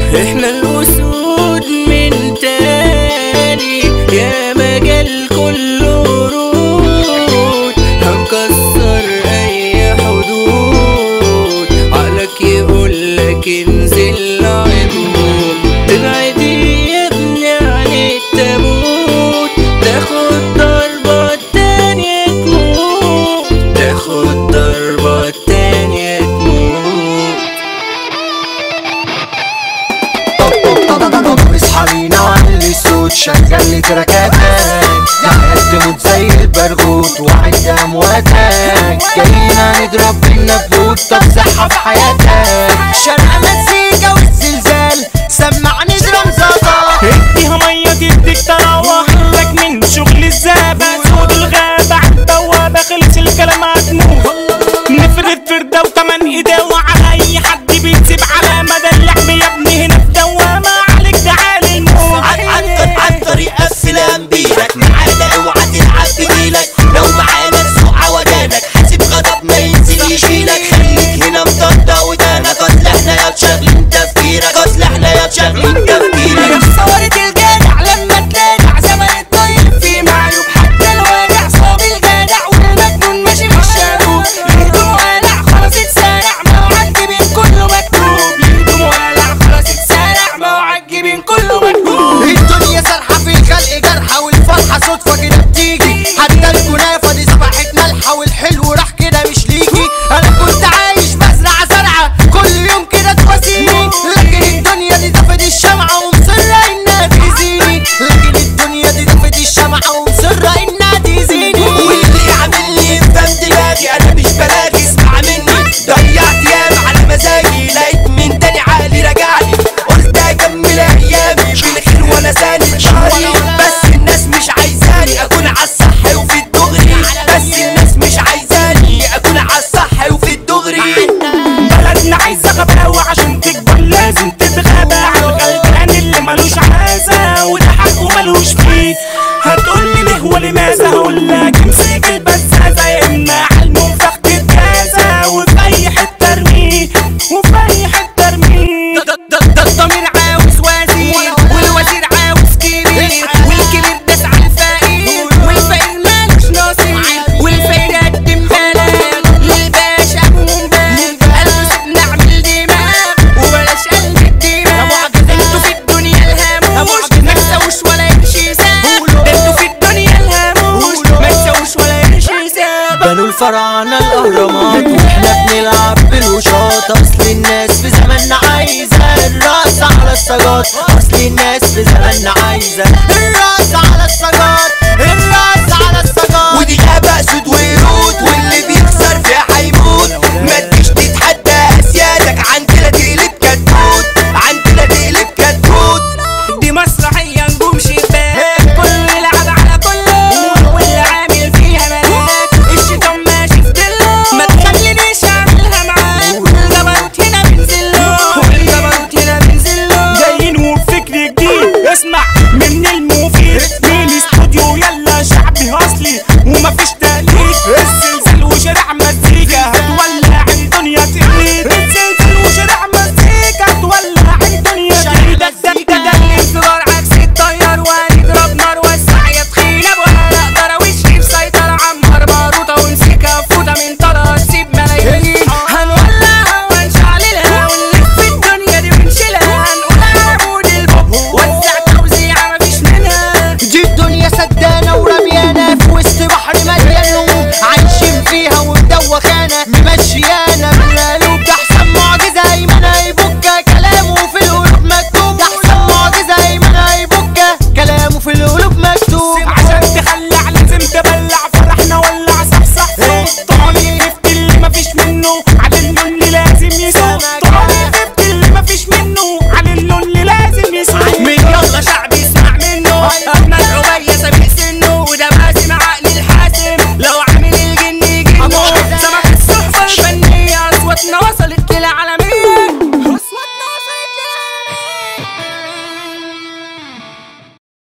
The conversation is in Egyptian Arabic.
احنا الاسود من تاني يا مجال كله ورود هنكسر اي حدود عقلك يقولك انزل عدود تبعدي يا ابني عن التابوت تاخد ضربة التانية تموت تاخد ضربة التانية تموت اصحى بينا وعلي الصوت شغل لي تراكاتك لحد تموت زي البرغوت وعد امواتك جايين نضرب بالنبوت طب صحة في حياتك شرق مزيكا والزلزال سمعني درام زازا اديها ميه تديك تروح لك من شغل الزابة سود الغابة عالبوابة خلص الكلام هتموت نفرد فردة وكمان ايديه وعلى اي حد بيتسيب على مدى اللعب يا ابني هنا في دوامة عليك تعالي الموت عن عن عن طريق السلام بيلك معانا اوعى تلعب بديلك لو معانا تسوق عوجانك حاسب غضب ما ينزل يشيلك خليك هنا مطرطة ودانك اصل احنا يا شاغلين تفكيرك اصل احنا يا شاغلين تفكيرك صورة الجدع لما تلاقع زمن الطيب في معلوم حتى الواجع صاب الجدع والمجنون ماشي في الشارع ليدوم ولع خلاص اتسرع ما هو عالجبين كله مكتوب ليدوم ولع خلاص اتسرع ما هو عالجبين كله مكتوب الدنيا سرحة في خلق جرحة والفرحة صدفة كده بتيجي حتى الكنافة دي صبحت مالحة والحلو راح كده مش ليكي أنا كنت عايش بزرع زرعة كل يوم كده تواسيني لكن الدنيا دي طفت الشمعة ومصرة إنها تأذيني لكن الدنيا دي طفت الشمعة ومصرة إنها تأذيني واللي عامل لي يفهم دماغي انا مش بلاقي اسمع مني ضيعت ياما على مزاجي لقيت من تاني عقلي رجعني قلت اكمل ايامي بالخير وانا ساند ظهري بس الناس مش عايزاني اكون عالصح وفي الدغري بس الناس مش عايزاني اكون عالصح وفي الدغري بلدنا عايزة غباوة عشان تكبر لازم تتغابى على الغلبان اللي ملوش عازة وده حقه ملوش فيه هتقولي ليه ولماذا هقولك امسك البزازة يا اما على المنفخ تتجازى وفي اي حتة ارميه وفي اي حتة ارميه ده ده ده الضمير عاوز وزير والوزير عاوز كبير والكبير داس على الفقير والفقير مالوش نصيب والفقير قدم بلاغ للباشا ومبالغ قالوا سيبنا اعمل دماغ وبلاش قلب الدماغ انتوا في الدنيا الهاموش ما تسووش ولا يمشي ساب ده انتوا في الدنيا الهاموش ما تسووش ولا يمشي ساب بنوا الفراعنة الأهرامات واحنا بنلعب بالوشاط أصل الناس في زماننا عايزة الرقص على السجاد أصل الناس في زماننا عايزة